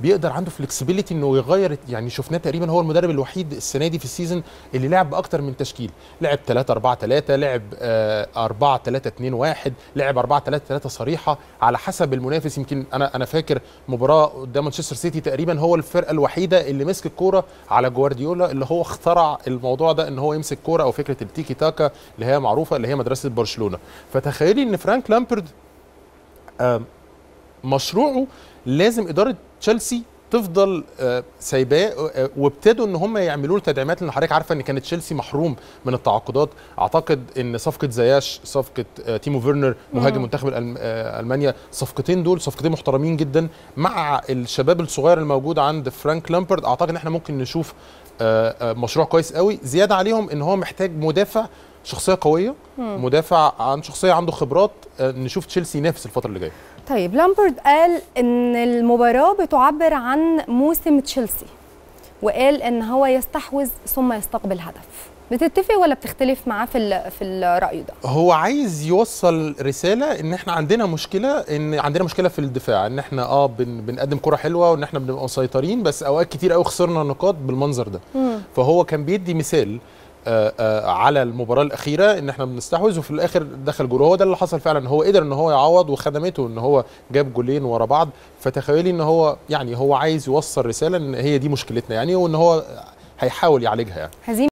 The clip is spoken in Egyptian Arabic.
بيقدر عنده فلكسبيليتي انه يغير يعني شفناه تقريبا هو المدرب الوحيد السنه دي في السيزون اللي لعب باكتر من تشكيل لعب 3 4 3 لعب 4 3 2 1 لعب 4 3 3 صريحه على حسب المنافس يمكن انا انا فاكر مباراه قدام مانشستر سيتي تقريبا هو الفرقه الوحيده اللي مسك الكوره على جوارديولا اللي هو اخترع الموضوع ده ان هو يمسك كوره او فكره التيكي تاكا اللي هي معروفه اللي هي مدرسه برشلونه فتخيلي ان فرانك لامبرد مشروعه لازم اداره تشيلسي تفضل سايباه وابتدوا ان هم يعملوا له تدعيمات لان حضرتك عارفه ان كانت تشيلسي محروم من التعاقدات اعتقد ان صفقه زياش صفقه تيمو فيرنر مهاجم منتخب المانيا صفقتين دول صفقتين محترمين جدا مع الشباب الصغير الموجود عند فرانك لامبرد اعتقد ان احنا ممكن نشوف مشروع كويس قوي زياده عليهم ان هو محتاج مدافع شخصيه قويه مم. مدافع عن شخصيه عنده خبرات نشوف تشيلسي ينافس الفتره اللي جايه طيب لامبرد قال ان المباراه بتعبر عن موسم تشيلسي وقال ان هو يستحوذ ثم يستقبل هدف بتتفق ولا بتختلف معاه في في الراي ده هو عايز يوصل رساله ان احنا عندنا مشكله ان عندنا مشكله في الدفاع ان احنا اه بن بنقدم كره حلوه وان احنا بنبقى مسيطرين بس اوقات كتير قوي خسرنا نقاط بالمنظر ده مم. فهو كان بيدي مثال آآ آآ على المباراه الاخيره ان احنا بنستحوذ وفي الاخر دخل جول هو ده اللي حصل فعلا هو قدر ان هو يعوض وخدمته ان هو جاب جولين ورا بعض فتخيلي ان هو يعني هو عايز يوصل رساله ان هي دي مشكلتنا يعني وان هو هيحاول يعالجها يعني